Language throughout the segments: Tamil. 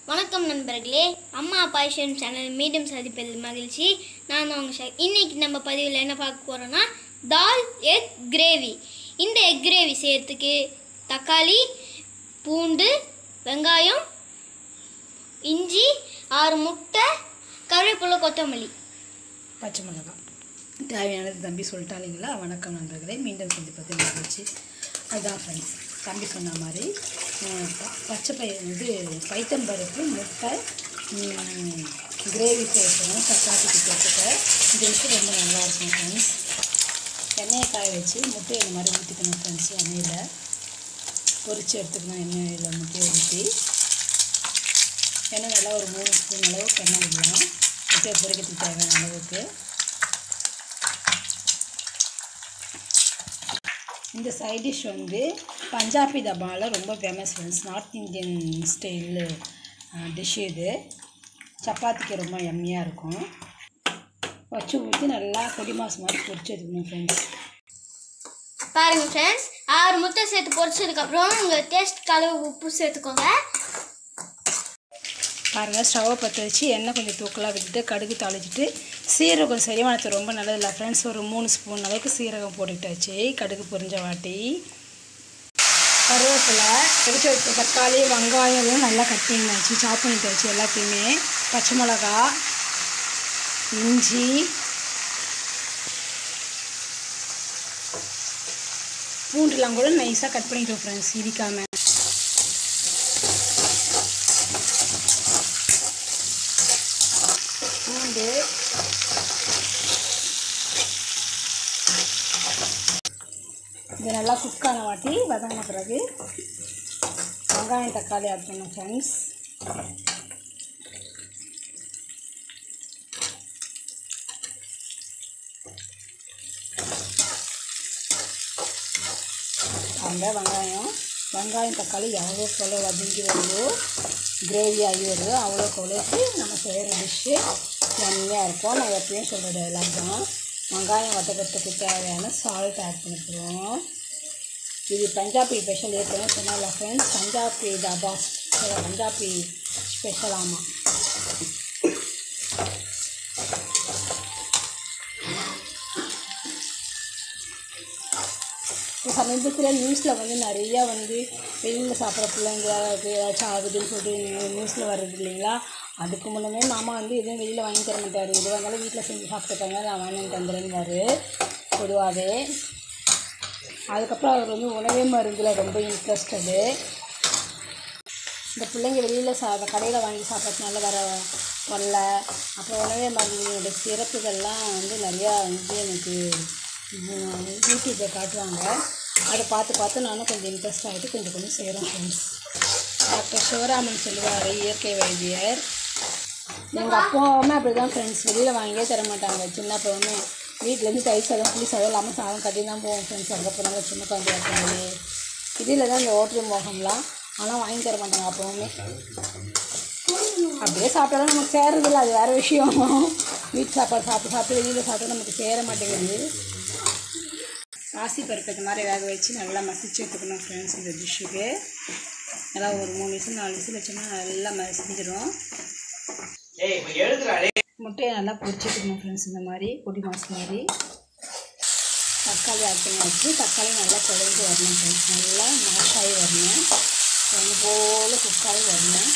வணக்கம் நண்பர்களே அம்மா பாய்ஷன் சேனல் மீண்டும் சந்திப்பதில் மகிழ்ச்சி நான் தான் உங்கள் ஷா இன்னைக்கு நம்ம பதிவில் என்ன பார்க்க போகிறோன்னா தால் எக் கிரேவி இந்த எக் கிரேவி செய்யறதுக்கு தக்காளி பூண்டு வெங்காயம் இஞ்சி ஆறு முட்டை கருவேப்பிலை கொத்தமல்லி பச்சை மிளகாய் தேவையானது தம்பி சொல்லிட்டாங்களா வணக்கம் நண்பர்களே மீண்டும் சந்திப்பது மகிழ்ச்சி அதுதான் ஃப்ரெண்ட்ஸ் தம்பி சொன்ன மாதிரி அஹ், ப- பச்சை பயிர் இது பைத்தம்பருப்பு முட்டை கிரேவி சேர்க்கணும் சப்பாத்திக்கு சேர்த்துக்க இந்த விஷயம் ரொம்ப நல்லாயிருக்கும் ஃப்ரெண்ட்ஸ் எண்ணெயை காய வச்சு முட்டையை இந்த மாதிரி ஊற்றிக்கணும் ஃப்ரெண்ட்ஸ் எண்ணெயில் பொரிச்சு எடுத்துக்கணும் எண்ணெயில் முட்டையை ஊற்றி எண்ணெய் நல்லா ஒரு மூணு ஸ்பூன் அளவுக்கு எண்ணெய் விடலாம் முட்டையை பொரிக்கிறதுக்கு தேவையான அளவுக்கு இந்த சைட் டிஷ் வந்து பஞ்சாபி தபாவில் ரொம்ப famous friends north Indian style dish இது சப்பாத்திக்கு ரொம்ப எம்மியாக இருக்கும் வச்சு ஊற்றி நல்லா பொடி மாஸ் மாதிரி பொரிச்சு எடுக்கணும் ஃப்ரெண்ட்ஸ் பாருங்கள் ஃப்ரெண்ட்ஸ் ஆறு முட்டை சேர்த்து பொரிச்சதுக்கப்புறம் உங்கள் டேஸ்ட் அளவு உப்பு சேர்த்துக்கோங்க பாருங்கள் ஸ்டவ்வை பற்ற வச்சு எண்ணெய் கொஞ்சம் தூக்கலாக விட்டுட்டு கடுகு தாளிச்சிட்டு சீரகம் செரிமானத்துக்கு ரொம்ப நல்லதில்ல ஃப்ரெண்ட்ஸ் ஒரு மூணு ஸ்பூன் அளவுக்கு சீரகம் போட்டுக்கிட்டாச்சு கடுகு பொரிஞ்ச வாட்டி கருவேப்பிலை பொரிச்சு வச்ச தக்காளி வெங்காயம் எல்லாம் நல்லா கட் பண்ணியாச்சு சாப் பண்ணிட்டாச்சு எல்லாத்தையுமே பச்சை மிளகா இஞ்சி பூண்டுலாம் கூட நைஸாக கட் பண்ணிட்டோம் ஃப்ரெண்ட்ஸ் இடிக்காமல் பூண்டு இது நல்லா குக்கான வாட்டி வதங்கின பிறகு வெங்காயம் தக்காளி ஆட் பண்ணணும் ஃப்ரெண்ட்ஸ் அந்த வெங்காயம் வெங்காயம் தக்காளி எவ்வளோ கொலை வதங்கி வருதோ கிரேவி ஆகி வருதோ அவ்வளோ கொலைக்கு நம்ம செய்கிற டிஷ்ஷு நன்மையாக இருக்கும் நான் எப்பயும் சொல்கிற டைலாக் தான் வெங்காயம் வதக்கிறதுக்கு தேவையான சால்ட் ஆட் பண்ணிக்கிறோம் இது பஞ்சாபி ஸ்பெஷல் ஏற்கனவே சொன்னால ஃப்ரெண்ட்ஸ் பஞ்சாபி தாபா பஞ்சாபி ஸ்பெஷல் ஆமாம் இப்போ சமீபத்தில் நியூஸில் வந்து நிறையா வந்து வெளியில் சாப்பிட்ற பிள்ளைங்க ஏதாச்சும் ஆகுதுன்னு சொல்லிட்டு நியூஸில் வர்றது இல்லைங்களா அதுக்கு முன்னமே மாமா வந்து எதுவும் வெளியில் வாங்கி தர மாட்டார் எது வாங்கினாலும் வீட்டில் செஞ்சு சாப்பிட்டுருக்காங்க நான் வாங்கி தந்துடுறேன்னாரு பொதுவாகவே அதுக்கப்புறம் அவர் வந்து உணவே மருந்தில் ரொம்ப இன்ட்ரெஸ்டடு இந்த பிள்ளைங்க வெளியில் சா கடையில் வாங்கி சாப்பிட்றதுனால வர வரல அப்புறம் உணவே மருந்துடைய சிறப்புகள்லாம் வந்து நிறையா வந்து எனக்கு ம், யூடியூப்பில் காட்டுவாங்க அதை பார்த்து பார்த்து நானும் கொஞ்சம் இன்ட்ரெஸ்ட் ஆகிட்டு கொஞ்சம் கொஞ்சம் செய்கிறேன் ஃப்ரெண்ட்ஸ் டாக்டர் சிவராமன் சொல்லுவார் இயற்கை வைத்தியர் எங்கள் அப்பாவுமே அப்படி தான் ஃப்ரெண்ட்ஸ் வெளியில் வாங்கியே தர மாட்டாங்க சின்ன அப்பவுமே வீட்டிலேருந்து தயிர் சாதம் புளி சாதம் இல்லாமல் சாதம் கட்டி தான் போவோம் ஃப்ரெண்ட்ஸ் அங்கே போனாங்க சின்ன குழந்தையா இருக்கும்போது இதில் தான் இந்த ஓட்டல் மோகம்லாம் ஆனால் வாங்கி தர மாட்டாங்க அப்போவுமே அப்படியே சாப்பிட்டாலும் நமக்கு சேரதில்ல அது வேறு விஷயம் வீட்டு சாப்பாடு சாப்பிட்டு சாப்பிட்டு வெளியில் சாப்பிட்டா நமக்கு சேர மாட்டேங்குது பாசி பருப்பு இந்த மாதிரி வேக வச்சு நல்லா மசிச்சு எடுத்துக்கணும் ஃப்ரெண்ட்ஸ் இந்த டிஷ்ஷுக்கு நல்லா ஒரு மூணு விசில் நாலு விசில் வச்சோம்னா நல்லா மசிஞ்சிடும் முட்டையை நல்லா பொரிச்சுக்கணும் ஃப்ரெண்ட்ஸ் இந்த மாதிரி பொடி மாஸ் மாதிரி தக்காளி ஆட் பண்ணி வச்சு தக்காளி நல்லா குழஞ்சி வரணும் ஃப்ரெண்ட்ஸ் நல்லா மேஷ் ஆகி வரணும் ஒன்று போல் குக்காகி வரணும்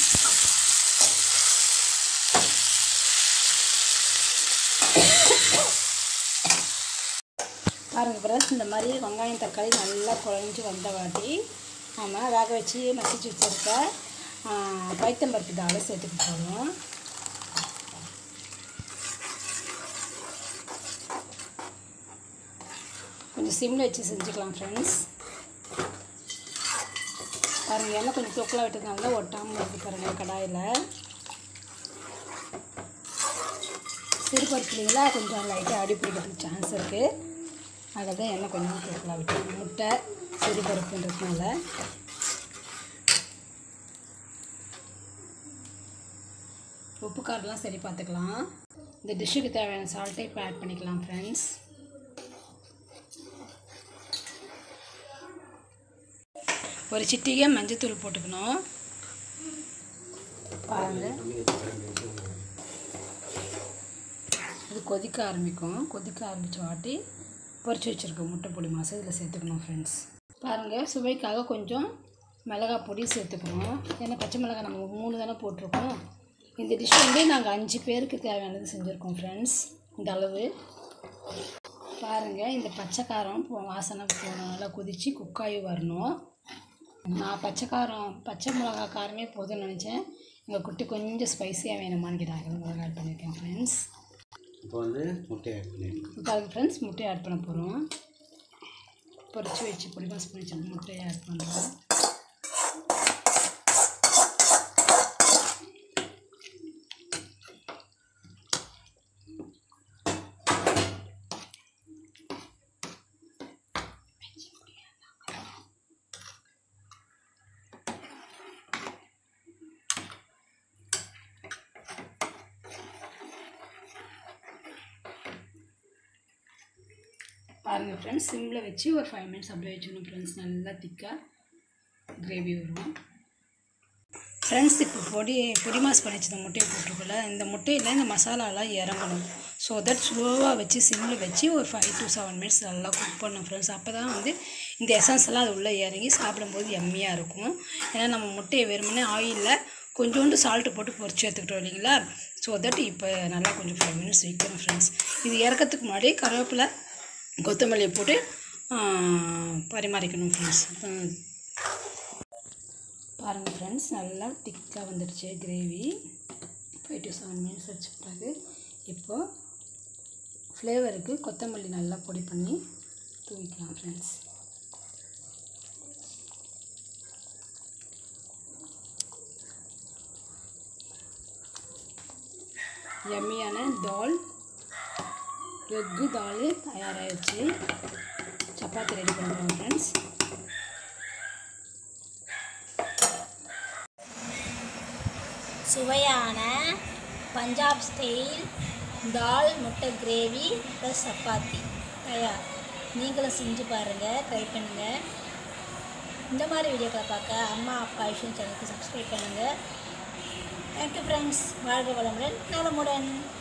பாருங்க ஃப்ரெண்ட்ஸ் இந்த மாதிரி வெங்காயம் தக்காளி நல்லா குழஞ்சி வந்த வாட்டி நம்ம வேக வச்சு மசிச்சு வச்சுருக்க பைத்தம்பருப்பு தாளை சேர்த்துக்க போகிறோம் கொஞ்சம் சிம்மில் வச்சு செஞ்சுக்கலாம் ஃப்ரெண்ட்ஸ் பாருங்கள் எண்ணெய் கொஞ்சம் தொக்கலாக விட்டதுனால தான் ஒட்டாமல் இருக்குது பாருங்கள் கடாயில் சிறுபருப்பு இல்லைங்களா கொஞ்சம் லைட்டாக அடி பிடிக்கிறதுக்கு சான்ஸ் இருக்குது அதில் தான் எண்ணெய் கொஞ்சம் தொக்கலாக விட்டு முட்டை சிறுபருப்புன்றதுனால உப்பு காரெலாம் சரி பார்த்துக்கலாம் இந்த டிஷ்ஷுக்கு தேவையான சால்ட்டை இப்போ ஆட் பண்ணிக்கலாம் ஃப்ரெண்ட்ஸ் ஒரு சிட்டிகை மஞ்சத்தூள் போட்டுக்கணும் பாருங்கள் இது கொதிக்க ஆரம்பிக்கும் கொதிக்க ஆரம்பித்த வாட்டி பொரிச்சு வச்சுருக்க முட்டை பொடி மாசு இதில் சேர்த்துக்கணும் ஃப்ரெண்ட்ஸ் பாருங்கள் சுவைக்காக கொஞ்சம் மிளகாய் பொடி சேர்த்துக்கணும் ஏன்னா பச்சை மிளகாய் நம்ம மூணு தானே போட்டிருக்கோம் இந்த டிஷ் வந்து நாங்கள் அஞ்சு பேருக்கு தேவையானது செஞ்சுருக்கோம் ஃப்ரெண்ட்ஸ் இந்த அளவு பாருங்கள் இந்த பச்சை காரம் போ- வாசனை போன நல்லா கொதித்து குக்காயி வரணும் நான் பச்சை காரம் பச்சை மிளகா காரமே போதும்னு நினச்சேன் எங்கள் குட்டி கொஞ்சம் ஸ்பைஸியாக வேணுமான்னு கேட்டாங்க மிளகா ஆட் பண்ணியிருக்கேன் ஃப்ரெண்ட்ஸ் இப்போ வந்து முட்டை ஆட் பண்ணிடணும் இப்போ அதுக்கு ஃப்ரெண்ட்ஸ் முட்டையை ஆட் பண்ண போகிறோம் பொரிச்சு வச்சு பொடி மாஸ் பண்ணி வச்சு முட்டையை ஆட் பண்ணுறோம் பாருங்கள் ஃப்ரெண்ட்ஸ் சிம்மில் வச்சு ஒரு ஃபைவ் மினிட்ஸ் அப்படியே வச்சுக்கணும் ஃப்ரெண்ட்ஸ் நல்லா திக்காக கிரேவி வரும் ஃப்ரெண்ட்ஸ் இப்போ பொடி பொடி மாஸ் பண்ணி வச்சு முட்டையை போட்டிருக்கோம்ல இந்த முட்டையில் இந்த மசாலாலாம் இறங்கணும் ஸோ தட் ஸ்லோவாக வச்சு சிம்மில் வச்சு ஒரு ஃபைவ் டு செவன் மினிட்ஸ் நல்லா குக் பண்ணணும் ஃப்ரெண்ட்ஸ் அப்போ தான் வந்து இந்த எசன்ஸ் எல்லாம் அது உள்ளே இறங்கி சாப்பிடும்போது எம்மியாக இருக்கும் ஏன்னா நம்ம முட்டையை வெறுமனே ஆயிலில் கொஞ்சோண்டு சால்ட்டு போட்டு பொரிச்சு எடுத்துக்கிட்டோம் இல்லைங்களா ஸோ தட் இப்போ நல்லா கொஞ்சம் ஃபைவ் மினிட்ஸ் வைக்கணும் ஃப்ரெண்ட்ஸ் இது இறக்கறதுக்கு முன்னாடி கருவேப்பிலை கொத்தமல்லியை போட்டு ஆ, பரிமாறிக்கணும் ஃப்ரெண்ட்ஸ் பாருங்கள் ஃப்ரெண்ட்ஸ் நல்லா திக்காக வந்துடுச்சு gravy five to seven minutes வச்ச பிறகு இப்போது ஃப்ளேவருக்கு கொத்தமல்லி நல்லா பொடி பண்ணி தூவிக்கலாம் ஃப்ரெண்ட்ஸ் எம்மியான தால் எக்கு தால் தயாராகிடுச்சு சப்பாத்தி ரெடி பண்ணுறோம் ஃப்ரெண்ட்ஸ் சுவையான பஞ்சாப் ஸ்டைல் தால் முட்டை கிரேவி ப்ளஸ் சப்பாத்தி தயார் நீங்களும் செஞ்சு பாருங்கள் ட்ரை பண்ணுங்கள் இந்த மாதிரி வீடியோக்களை பார்க்க அம்மா அப்பா விஷயம் சேனலுக்கு சப்ஸ்கிரைப் பண்ணுங்கள் தேங்க்யூ ஃப்ரெண்ட்ஸ் வாழ்க வளமுடன் நலமுடன்